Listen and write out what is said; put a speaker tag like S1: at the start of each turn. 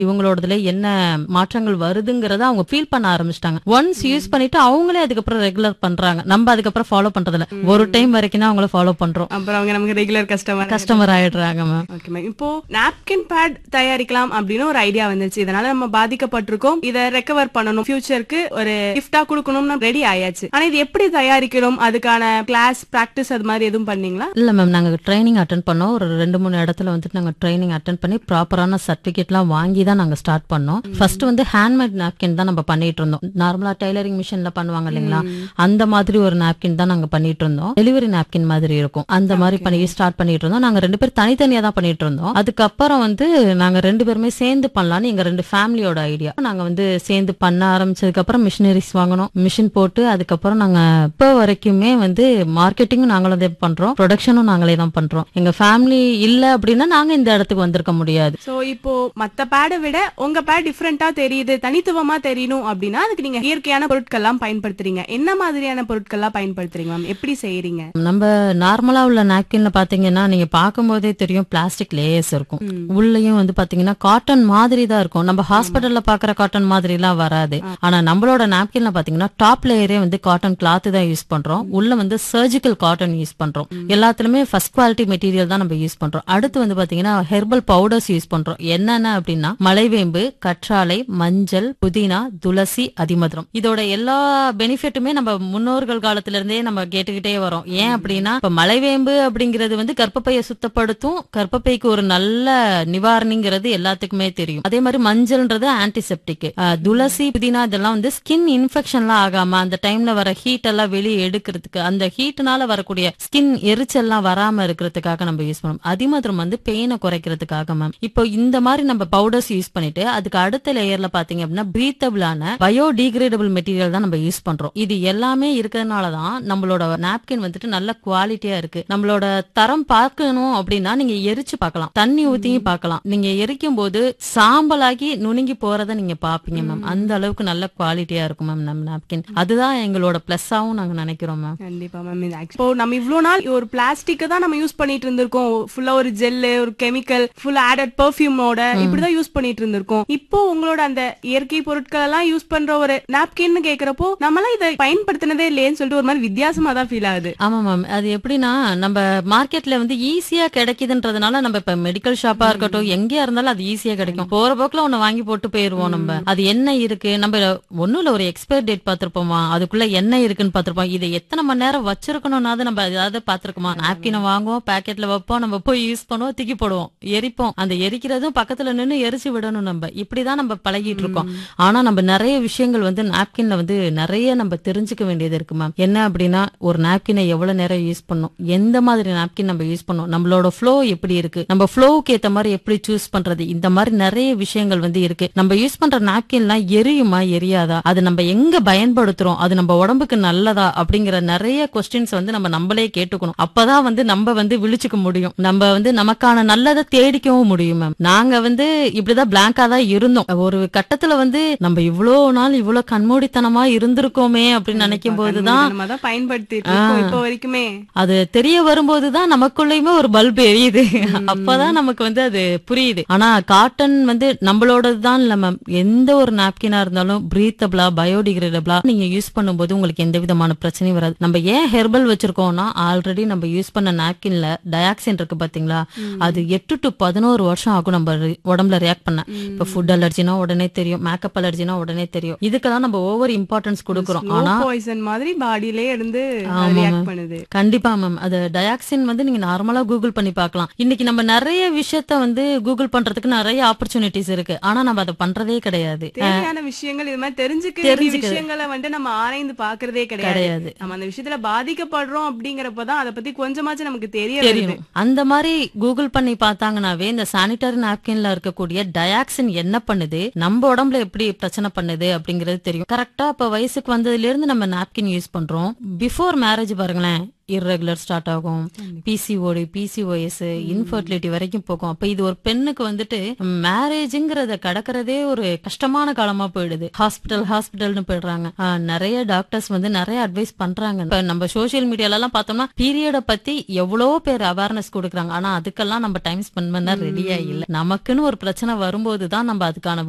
S1: இவங்களோடதுல என்ன மாற்றங்கள் வருதுங்கிறத அவங்க ஃபீல் பண்ண ஆரம்பிச்சிட்டாங்க ஒன்ஸ் யூஸ் பண்ணிட்டு அவங்களே அதுக்கப்புறம் ரெகுலர் பண்றாங்க நம்ம அதுக்கப்புறம் ஃபாலோ பண்றதில்ல ஒரு டைம் வரைக்கும் தான் அவங்கள ஃபாலோ பண்றோம்
S2: அப்புறம் அவங்க நமக்கு ரெகுலர் கஸ்டமர்
S1: கஸ்டமர் ஆயிடுறாங்க மேம்
S2: ஓகே மேம் இப்போ நாப்கின் பேட் தயாரிக்கலாம் அப்படின்னு ஒரு ஐடியா வந்துச்சு இதனால நம்ம பாதிக்கப்பட்டிருக்கோம் இத ரெக்கவர் பண்ணணும் ஃபியூச்சருக்கு ஒரு கிஃப்டா கொடுக்கணும்னு ரெடி ஆயாச்சு ஆனா இது எப்படி தயாரிக்கணும் அதுக்கான கிளாஸ் பிராக்டிஸ் அது மாதிரி எதுவும் பண்ணீங்களா
S1: இல்ல மேம் நாங்க ட்ரைனிங் அட்டன் பண்ணோம் ஒரு ரெண்டு மூணு இடத்துல வந்துட்டு நாங்க ட்ரைனிங் அட்டன் பண்ணி ப்ராப்பரான சர்டிபிகேட்லாம் வாங்கி தான் நாங்க ஸ்டார்ட் பண்ணோம் ஃபர்ஸ்ட் வந்து ஹேண்ட்மேட் நாப்கின் தான் நம்ம பண்ணிட்டு இருந்தோம் நார்மலா டெய்லரிங் மிஷின்ல பண்ணுவாங்க இல்லைங்களா அந்த மாதிரி ஒரு நாப்கின் தான் நாங்க பண்ணிட்டு இருந்தோம் டெலிவரி நாப்கின் மாதிரி இருக்கும் அந்த மாதிரி பண்ணி ஸ்டார்ட் பண்ணிட்டு இருந்தோம் நாங்க ரெண்டு பேரும் தனித்தனியா தான் பண்ணிட்டு இருந்தோம் அதுக்கப்புறம் வந்து நாங்க ரெண்டு பேருமே சேர்ந்து பண்ணலாம்னு எங்க ரெண்டு ஃபேமிலியோட ஐடியா நாங்க வந்து சேர்ந்து பண்ண ஆரம்பிச்சதுக்கு அப்புறம் மிஷினரிஸ் வாங்கணும் மிஷின் போட்டு அதுக்கப்புறம் நாங்க இப்போ வரைக்குமே வந்து மார்க்கெட்டிங்கும் நாங்களும் தான் பண்றோம் ப்ரொடக்ஷனும் நாங்களே தான் பண்றோம் எங்க ஃபேமிலி இல்ல அப்படின்னா நாங்க இந்த இடத்துக்கு வந்திருக்க முடியாது
S2: சோ இப்போ மத்த பேடை விட உங்க பேட் டிஃப்ரெண்டா தெரியுது தனித்துவமா தெரியணும் அப்படின்னா அதுக்கு நீங்க இயற்கையான பொருட்கள்லாம் பயன்படுத்துறீங்க என்ன மாதிரியான பொருட்கள்லாம் பயன்படுத்துறீங்க மேம் எப்படி செய்யறீங்க
S1: நம்ம நார்மலா உள்ள நாப்கின்ல பாத்தீங்கன்னா நீங்க பார்க்கும்போதே தெரியும் பிளாஸ்டிக் லேயர்ஸ் இருக்கும் உள்ளேயும் வந்து பாத்தீங்கன்னா காட்டன் மாதிரி தான் இருக்கும் நம்ம ஹாஸ்பிட்டல்ல பாக்குற காட்டன் மாதிரி எல்லாம் வராது ஆனா நம்மளோட நாப்கின்ல பாத்தீங்கன்னா டாப் லேயரே வந்து காட்டன் கிளாத் தான் யூஸ் பண்றோம் உள்ள வந்து சர்ஜிக்கல் காட்டன் யூஸ் பண்றோம் எல்லாத்துலயுமே ஃபர்ஸ்ட் குவாலிட்டி மெட்டீரியல் தான் நம்ம யூஸ் பண்றோம் அடுத்து வந்து பாத்தீங்கன்னா ஹெர்பல் பவுடர்ஸ் யூஸ் பண்றோம் என்னென்ன அப்படின்னா மலைவேம்பு கற்றாழை மஞ்சள் புதினா துளசி அதிமதுரம் இதோட எல்லா பெனிஃபிட்டுமே நம்ம முன்னோர்கள் காலத்துல இருந்தே நம்ம கேட்டுக்கிட்டே வரோம் ஏன் அப்படின்னா இப்ப மலைவேம்பு அப்படிங்கிறது வந்து கர்ப்பப்பையை சுத்தப்படுத்தும் கர்ப்பப்பைக்கு ஒரு நல்ல நிவாரணிங்கிறது எல்லாத்துக்குமே தெரியும் அதே மாதிரி மஞ்சள்ன்றது ஆன்டிசெப்டிக் துளசி புதினா இதெல்லாம் வந்து ஸ்கின் இன்ஃபெக்ஷன்லாம் ஆகாம அந்த டைம்ல வர ஹீட் எல்லாம் வெளியே எடுக்கிறதுக்கு அந்த ஹீட்னால வரக்கூடிய ஸ்கின் எரிச்சல்லாம் வராம இருக்கிறதுக்காக நம்ம யூஸ் பண்ணுவோம் அதிமதுரம் வந்து பெயினை குறைக்கிறதுக்காக மேம் இப்போ இந்த மாதிரி நம்ம பவுடர்ஸ் யூஸ் பண்ணிட்டு அதுக்கு அடுத்த லேயர்ல பாத்தீங்க அப்படின்னா பிரீத்தபிளான பயோடிகிரேடபிள் மெட்டீரியல் தான் நம்ம யூஸ் பண்றோம் இது எல்லாமே இருக்கிறதுனால தான் நம்மளோட நாப்கின் வந்துட்டு நல்ல குவாலிட்டியா இருக்கு நம்மளோட தரம் பார்க்கணும் அப்படின்னா நீங்க எரிச்சு பார்க்கலாம் தண்ணி ஊத்தியும் பார்க்கலாம் நீங்க எரிக்கும் போது சாம்பலாகி நுணுங்கி போறத நீங்க பாப்பீங்க மேம் அந்த அளவுக்கு நல்ல குவாலிட்டியா இருக்கும் மேம் நம்ம நாப்கின் அதுதான் எங்களோட பிளஸ்ஸாவும் நாங்க நினைக்கிறோம் மேம்
S2: கண்டிப்பா மேம் இது actually- இப்போ நம்ம இவ்வளவு நாள் ஒரு பிளாஸ்டிக்கை தான் நம்ம யூஸ் பண்ணிட்டு இருந்திருக்கோம் ஃபுல்லா ஒரு ஜெல்லு ஒரு கெமிக்கல் ஃபுல் ஆடட் பெர்ஃபியூமோட இப்படிதான் யூஸ் பண்ணிட்டு இருந்திருக்கோம் இப்போ உங்களோட அந்த இயற்கை பொருட்கள் எல்லாம் யூஸ் பண்ற ஒரு நாப்கின்னு கேக்குறப்போ நம்மளாம் இதை பயன்படுத்தினதே இல்லையேன்னு சொல்லிட்டு ஒரு மாதிரி வித்தியாசமா தான் ஃபீல் ஆகுது
S1: ஆமா மேம் அது எப்படின்னா நம்ம மார்க்கெட்ல வந்து ஈஸியா கிடைக்குதுன்றதுனால நம்ம இப்ப மெடிக்கல் ஷாப்பா இருக்கட்டும் எங்கேயா இருந்தாலும் அது ஈஸியா கிடைக்கும் போற போக்குல ஒண்ணு வாங்கி போட்டு போயிருவோம் நம்ம அது என்ன இருக்கு நம்ம ஒண்ணும் இல்ல ஒரு எக்ஸ்பயர் டேட் பாத்திருப்போமா அதுக்குள்ள என்ன இருக்குன்னு பாத்திருப்போம் இதை எத்தனை மணி நேரம் வச்சிருக்கணும்னாவது நம்ம ஏதாவது பாத்திருக்கோமா நாப்கினை வாங்குவோம் பாக்கெட்ல வைப்போம் நம்ம போய் யூஸ் பண்ணுவோம் தூக்கி போடுவோம் எரிப்போம் அந்த எரிக்கிறதும் பக்கத்துல நின்னு எரிச்சு விடணும் நம்ம இப்படிதான் நம்ம பழகிட்டு இருக்கோம் ஆனா நம்ம நிறைய விஷயங்கள் வந்து நாப்கின்ல வந்து நிறைய நம்ம தெரிஞ்சுக்க வேண்டியது இருக்கு மேம் என்ன அப்படின்னா ஒரு நாப்கினை எவ்வளவு நேரம் யூஸ் பண்ணும் எந்த மாதிரி நாப்கின் நம்ம யூஸ் பண்ணோம் நம்மளோட ஃப்ளோ எப்படி இருக்கு நம்ம ஃப்ளோவுக்கு ஏத்த மாதிரி எப்படி சூஸ் பண்றது இந்த மாதிரி நிறைய விஷயங்கள் வந்து இருக்கு நம்ம யூஸ் பண்ற நாப்கின்லாம் எரியுமா எரியாதா அது நம்ம எங்க பயன்படுத்துறோம் அது நம்ம உடம்புக்கு நல்லதா அப்படிங்கிற நிறைய கொஸ்டின்ஸ் வந்து நம்ம நம்மளே கேட்டுக்கணும் அப்பதான் வந்து நம்ம வந்து விழிச்சுக்க முடியும் நம்ம வந்து நமக்கான நல்லதை தேடிக்கவும் முடியும் மேம் நாங்க வந்து இப்படிதான் பிளாங்கா தான் இருந்தோம் ஒரு கட்டத்துல வந்து நம்ம இவ்வளவு நாள் இவ்வளவு கண்மூடித்தனமா இருந்திருக்கோமே அப்படின்னு நினைக்கும் போதுதான்
S2: நம்ம தான் பயன்படுத்திட்டு இருக்கோம் இப்போ வரைக்குமே
S1: அது தெரிய வரும்போதுதான் நமக்குள்ளயுமே ஒரு பல்ப் எரியுது அப்பதான் நமக்கு வந்து அது புரியுது ஆனா காட்டன் வந்து நம்மளோடது தான் இல்ல மேம் எந்த ஒரு நாப்கினா இருந்தாலும் பிரீத்தபிளா பயோடிகிரேடபிளா நீங்க யூஸ் பண்ணும்போது உங்களுக்கு எந்த விதமான பிரச்சனையும் வராது நம்ம ஏன் ஹெர்பல் வச்சிருக்கோம்னா ஆல்ரெடி நம்ம யூஸ் பண்ண நாப்கின்ல டயாக்சின் இருக்கு பாத்தீங்களா அது எட்டு டு பதினோரு வருஷம் ஆகும் நம்ம re- உடம்புல ரியாக்ட் பண்ண இப்ப ஃபுட் அலர்ஜினா உடனே தெரியும் மேக்கப் அலர்ஜினா உடனே தெரியும் இதுக்கெல்லாம் நம்ம ஓவர் இம்பார்ட்டன்ஸ் கொடுக்குறோம் ஆனா
S2: பாய்சன் மாதிரி பாடியிலே இருந்து
S1: ஆமா,
S2: ரியாக்ட்
S1: ma'am.
S2: பண்ணுது
S1: கண்டிப்பா மேம் அது டயாக்சின் வந்து நீங்க நார்மலா கூகுள் பண்ணி பார்க்கலாம் இன்னைக்கு நம்ம நிறைய விஷயத்த வந்து கூகுள் பண்றதுக்கு நிறைய ஆப்பர்ச்சுனிட்டிஸ் இருக்கு ஆனா நம்ம அதை பண்றதே கிடையாது
S2: தேவையான விஷயங்கள் இது மாதிரி தெரிஞ்சுக்க வேண்டிய
S1: தெரிஞ்சுக்க-
S2: விஷயங்களை வந்து நம்ம ஆராய்ந்து பாக்குறதே கிடையாது
S1: கிடையாது
S2: நம்ம அந்த விஷயத்துல பாதிக்கப்படுறோம் அப்படிங்கறப்பதான் அதை பத்தி கொஞ்சமாச்சும் நமக்கு தெரிய வருது
S1: தெரியணும் அந்த மாதிரி கூகுள் பண்ணி பார்த்தாங்கனாவே இந்த சானிட்டரி நாப்கின்ல இருக்கக்கூடிய டயாக்சின் என்ன பண்ணுது நம்ம உடம்புல எப்படி பிரச்சனை பண்ணுது அப்படிங்கறது தெரியும் கரெக்டா இப்ப வயசுக்கு வந்ததுல இருந்து நம்ம நாப்கின் யூஸ் பண்றோம் பிஃபோர் மேரேஜ் பாருங்களேன் இர்ரெகுலர் ஸ்டார்ட் ஆகும் பிசிஓடி பிசிஓஎஸ் இன்ஃபர்டிலிட்டி வரைக்கும் போகும் அப்ப இது ஒரு பெண்ணுக்கு வந்துட்டு மேரேஜ்ங்கிறத கடக்கறதே ஒரு கஷ்டமான காலமா போயிடுது ஹாஸ்பிட்டல் ஹாஸ்பிட்டல்னு போயிடுறாங்க ஆஹ், நிறைய டாக்டர்ஸ் வந்து நிறைய அட்வைஸ் பண்றாங்க இப்ப நம்ம சோஷியல் மீடியால எல்லாம் பார்த்தோம்னா பீரியட பத்தி எவ்வளவோ பேர் அவேர்னஸ் கொடுக்குறாங்க ஆனா அதுக்கெல்லாம் நம்ம டைம் ஸ்பெண்ட் பண்ண ரெடியா இல்ல நமக்குன்னு ஒரு பிரச்சனை வரும்போது தான் நம்ம அதுக்கான